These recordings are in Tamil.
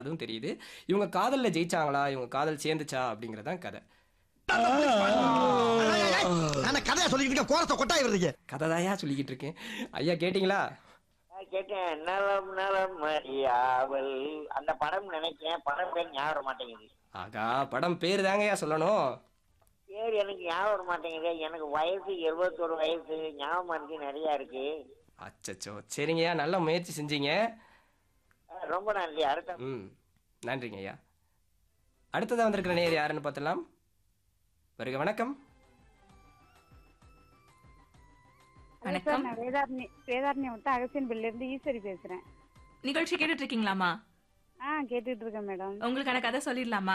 அதுவும் தெரியுது இவங்க காதல்ல ஜெயிச்சாங்களா இவங்க காதல் சேர்ந்துச்சா அப்படிங்கறதான் கதை நான் கதையா சொல்லிக்கிட்டு கோரத்தை கொட்டாய் வருதுங்க கதை சொல்லிக்கிட்டு இருக்கேன் ஐயா கேட்டிங்களா நான் கேட்டேன் நலம் நலம் அறியாவல் அந்த படம் நினைக்கிறேன் படம் பேர் ஞாபகம் வர மாட்டேங்குது ஆகா படம் பேர் தாங்கய்யா சொல்லணும் பேர் எனக்கு ஞாபகம் வர மாட்டேங்குது எனக்கு வயசு இருபத்தொரு வயசு ஞாபகம் இருக்கு நிறைய இருக்கு அச்சச்சோ சரிங்கய்யா நல்ல முயற்சி செஞ்சீங்க அஹ் ரொம்ப நன்றி அடுத்த ம் நன்றிங்க ஐயா அடுத்ததா வந்திருக்கிற நேர் யாருன்னு பார்த்தலாம் வருக வணக்கம் வணக்கம் சார், நான் வேதாரண்ய வேதாரண்யம் விட்டு அகசியன் பில்ல இருந்து ஈஸ்வரி பேசுறேன் நிகழ்ச்சி கேட்டுட்டு இருக்கீங்களாமா ஆ கேட்டுட்டு இருக்கேன் மேடம் உங்களுக்கான கதை சொல்லிடலாமா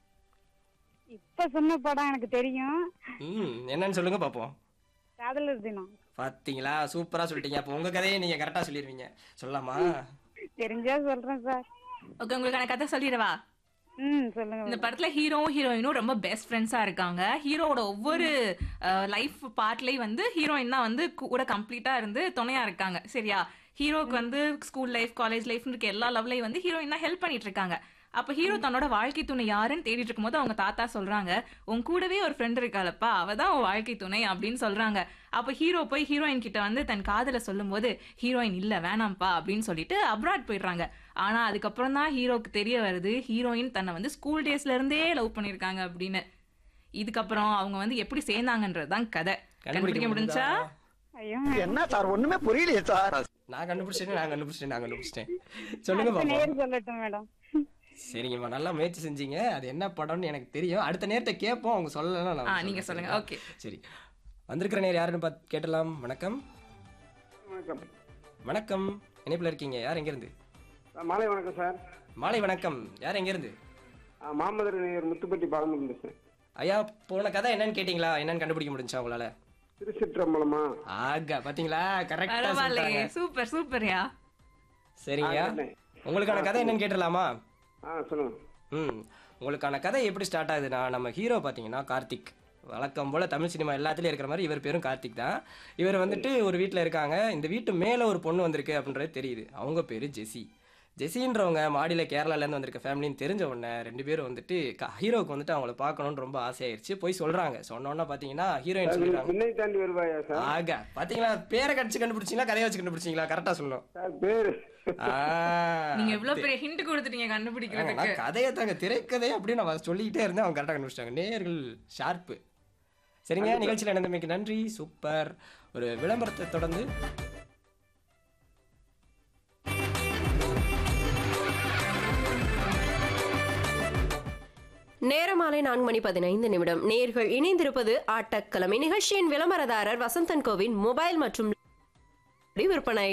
இப்ப சொன்ன படம் எனக்கு தெரியும் ம் என்னன்னு சொல்லுங்க பார்ப்போம் காதலர் தினம் பார்த்தீங்களா சூப்பரா சொல்லிட்டீங்க அப்போ உங்க கதையை நீங்க கரெக்டா சொல்லிடுவீங்க சொல்லலாமா தெரிஞ்சா சொல்றேன் சார் ஓகே உங்களுக்கான கதை சொல்லிடவா ம் சொல்லுங்க இந்த மேடம். படத்துல ஹீரோவும் ஹீரோயினும் ரொம்ப பெஸ்ட் ஃப்ரெண்ட்ஸா இருக்காங்க ஹீரோவோட ஒவ்வொரு லைஃப் பார்ட்லயும் வந்து ஹீரோயின் தான் வந்து கூட கம்ப்ளீட்டா இருந்து துணையா இருக்காங்க சரியா ஹீரோக்கு வந்து ஸ்கூல் லைஃப் காலேஜ் லைஃப் இருக்க எல்லா லெவலையும் வந்து ஹீரோயின் தான் ஹெல்ப் பண்ணிட்டு இருக்காங்க அப்ப ஹீரோ தன்னோட வாழ்க்கை துணை யாருன்னு தேடிட்டு இருக்கும்போது அவங்க தாத்தா சொல்றாங்க உன் கூடவே ஒரு ஃப்ரெண்ட் இருக்காளப்பா அவ தான் உன் வாழ்க்கை துணை அப்படின்னு சொல்றாங்க அப்ப ஹீரோ போய் ஹீரோயின் கிட்ட வந்து தன் காதல சொல்லும்போது ஹீரோயின் இல்ல வேணாம்ப்பா அப்படின்னு சொல்லிட்டு அப்ராட் போயிடுறாங்க ஆனா அதுக்கப்புறம் தான் ஹீரோக்கு தெரிய வருது ஹீரோயின் தன்னை வந்து ஸ்கூல் டேஸ்ல இருந்தே லவ் பண்ணிருக்காங்க அப்படின்னு இதுக்கப்புறம் அவங்க வந்து எப்படி சேர்ந்தாங்கன்றது தான் கதை கண்டுபிடிக்க முடிஞ்சா ஐயோ என்ன சார் ஒண்ணுமே புரியலையே சார் நான் கண்டுபிடிச்சிட்டேன் நான் கண்டுபிடிச்சிட்டேன் நான் கண்டுபிடிச்சிட்டேன் சொல்லுங்க அடுத்த பாப்போம் நேர் சொல்லட்டும் மேடம் சரிங்கம்மா நல்லா முயற்சி செஞ்சீங்க அது என்ன படம்னு எனக்கு தெரியும் அடுத்த நேரத்தை கேட்போம் அவங்க சொல்லலாம் ஆ, நான் நீங்க சொல்றேன், சொல்லுங்க. சரிங்களா? ஓகே. சரி வந்திருக்கிற நேர் யாருன்னு பார்த்து கேட்டலாம் வணக்கம் வணக்கம் வணக்கம் இணைப்புல இருக்கீங்க யார் எங்க இருந்து மாலை வணக்கம் சார் மாலை வணக்கம் யார் எங்க இருந்து மாமதுரை நேயர் முத்துப்பட்டி பாலமுருகன் பேசுறேன் ஐயா போன கதை என்னன்னு கேட்டீங்களா என்னன்னு கண்டுபிடிக்க முடிஞ்சா உங்களால திருச்சிற்றம்பலமா ஆகா பாத்தீங்களா கரெக்டா பரவாயில்லையே சொல்லிட்டாங்க சூப்பர் சூப்பர்யா சரிங்க ஆ, கேட்டேன். உங்களுக்கான கதை என்னன்னு கேட்டலாமா ஆ சொல்லுங்க ம் உங்களுக்கான கதை எப்படி ஸ்டார்ட் ஆகுதுன்னா நம்ம ஹீரோ பார்த்தீங்கன்னா கார்த்திக் வழக்கம் போல் தமிழ் சினிமா எல்லாத்துலேயும் இருக்கிற மாதிரி இவர் பேரும் கார்த்திக் தான் இவர் வந்துட்டு ஒரு வீட்டில் இருக்காங்க இந்த வீட்டு மேலே ஒரு பொண்ணு வந்திருக்கு அப்படின்றது தெரியுது அவங்க பேர் ஜெசி ஜெசின்றவங்க மாடியில் கேரளாலேருந்து வந்திருக்க ஃபேமிலின்னு தெரிஞ்ச உடனே ரெண்டு பேரும் வந்துட்டு க- ஹீரோவுக்கு வந்துட்டு அவங்கள பார்க்கணுன்னு ரொம்ப ஆசையாயிருச்சு போய் சொல்கிறாங்க சொன்னோன்னே பார்த்தீங்கன்னா ஹீரோயின் சொல்லிடுறாங்க பின்னை தாண்டி வருவாயா சார் ஆக பார்த்தீங்களா பேரை கடிச்சு கண்டுபிடிச்சிங்களா கதையை வச்சு கண்டுபிடிச்சிங்களா கரெக்டாக சொல்லணும் சார் பேரு ஆ, நீங்க எவ்வளவு பெரிய ஹிண்ட் கொடுத்துட்டீங்க ஆமா, கண்டுபிடிக்கிறதுக்கு நான் கதையை தாங்க திரைக்கதையை அப்படியே நான் சொல்லிக்கிட்டே இருந்தேன் அவங்க கரெக்டாக கண்டுபிடிச்சிட்டாங்க நேர்கள் ஷார்ப்பு சரிங்க நிகழ்ச்சியில் நடந்தமைக்கு நன்றி சூப்பர் ஒரு விளம்பரத்தை தொடர்ந்து நேரம் மாலை நான்கு மணி பதினைந்து நிமிடம் நேர்கள் இணைந்திருப்பது ஆட்டக்கிழமை நிகழ்ச்சியின் விளம்பரதாரர் வசந்தன் கோவின் மொபைல் மற்றும் விற்பனை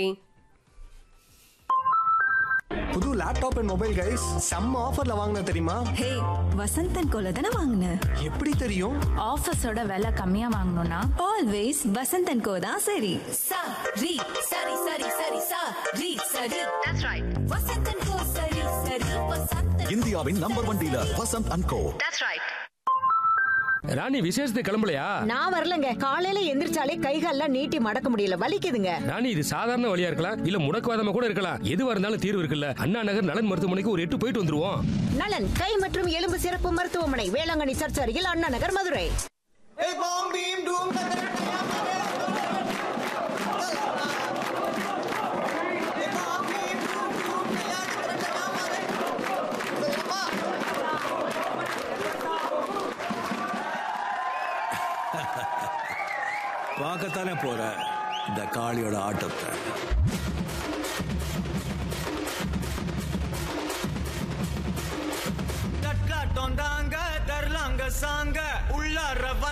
புது லேப்டாப் அண்ட் மொபைல் கைஸ் செம்ம ஆஃபர்ல வாங்கின தெரியுமா ஹே வசந்தன் கோல தானே வாங்கின எப்படி தெரியும் ஆஃபீஸோட விலை கம்மியா வாங்கணும்னா ஆல்வேஸ் வசந்தன் கோ தான் சரி சரி சரி சரி சரி சரி சரி தட்ஸ் ரைட் வசந்தன் கோ சரி சரி வசந்தன் இந்தியாவின் number one dealer Vasanth and co that's right Rani விசேஷத்துக்கு கிளம்பலையா நான் வரலங்க காலையில எந்திரிச்சாலே கைகால்லாம் நீட்டி மடக்க முடியல வலிக்குதுங்க ராணி இது சாதாரண வழியா இருக்கலாம் இல்ல முடக்குவாதமா கூட இருக்கலாம் எதுவா இருந்தாலும் தீர்வு இருக்குல்ல அண்ணா நகர் நலன் மருத்துவமனைக்கு ஒரு எட்டு போயிட்டு வந்துருவோம் நலன் கை மற்றும் எலும்பு சிறப்பு மருத்துவமனை வேளாங்கண்ணி சர்ச் அருகில் அண்ணா நகர் மதுரை பார்க்கத்தானே போற இந்த காளியோட ஆட்டத்தை தர்லாங்க சாங்க உள்ளார